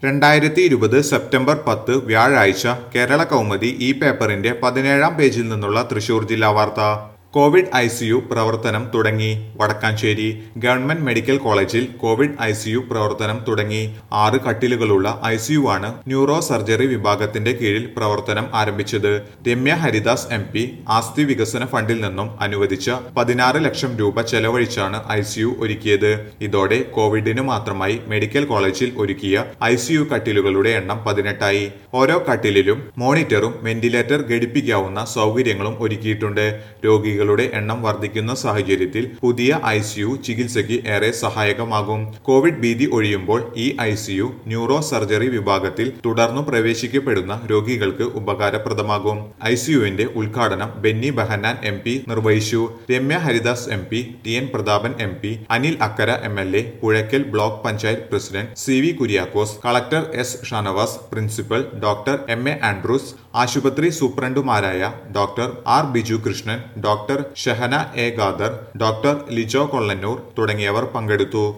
രണ്ടായിരത്തി ഇരുപത് സെപ്റ്റംബർ പത്ത് വ്യാഴാഴ്ച കേരള കൗമുദി ഈ പേപ്പറിന്റെ പതിനേഴാം പേജിൽ നിന്നുള്ള തൃശൂർ ജില്ലാ വാർത്ത കോവിഡ് ഐ സിയു പ്രവർത്തനം തുടങ്ങി വടക്കാഞ്ചേരി ഗവൺമെന്റ് മെഡിക്കൽ കോളേജിൽ കോവിഡ് ഐ സിയു പ്രവർത്തനം തുടങ്ങി ആറ് കട്ടിലുകളുള്ള ഐ സിയു ആണ് ന്യൂറോ സർജറി വിഭാഗത്തിന്റെ കീഴിൽ പ്രവർത്തനം ആരംഭിച്ചത് രമ്യ ഹരിദാസ് എം പി ആസ്തി വികസന ഫണ്ടിൽ നിന്നും അനുവദിച്ച പതിനാറ് ലക്ഷം രൂപ ചെലവഴിച്ചാണ് ഐ സിയു ഒരുക്കിയത് ഇതോടെ കോവിഡിന് മാത്രമായി മെഡിക്കൽ കോളേജിൽ ഒരുക്കിയ ഐ സിയു കട്ടിലുകളുടെ എണ്ണം പതിനെട്ടായി ഓരോ കട്ടിലിലും മോണിറ്ററും വെന്റിലേറ്റർ ഘടിപ്പിക്കാവുന്ന സൗകര്യങ്ങളും ഒരുക്കിയിട്ടുണ്ട് രോഗികളുടെ എണ്ണം വർദ്ധിക്കുന്ന സാഹചര്യത്തിൽ പുതിയ ഐ സിയു ചികിത്സയ്ക്ക് ഏറെ സഹായകമാകും കോവിഡ് ഭീതി ഒഴിയുമ്പോൾ ഈ ഐ സിയു ന്യൂറോ സർജറി വിഭാഗത്തിൽ തുടർന്നു പ്രവേശിക്കപ്പെടുന്ന രോഗികൾക്ക് ഉപകാരപ്രദമാകും ഐ സിയുവിന്റെ ഉദ്ഘാടനം ബെന്നി ബെഹന്നാൻ എം പി നിർവഹിച്ചു Ramya Haridas M P T N Prathapan M P Anil Akkara M L A Puzhakkal block panchayat president C V Kuriakose collector S Shanavas principal doctor M A Andrews ആശുപത്രി സൂപ്രണ്ടുമാരായ doctor R Biju Krishnan doctor Shahana A Khader doctor Lijo Kollannur തുടങ്ങിയവർ പങ്കെടുത്തു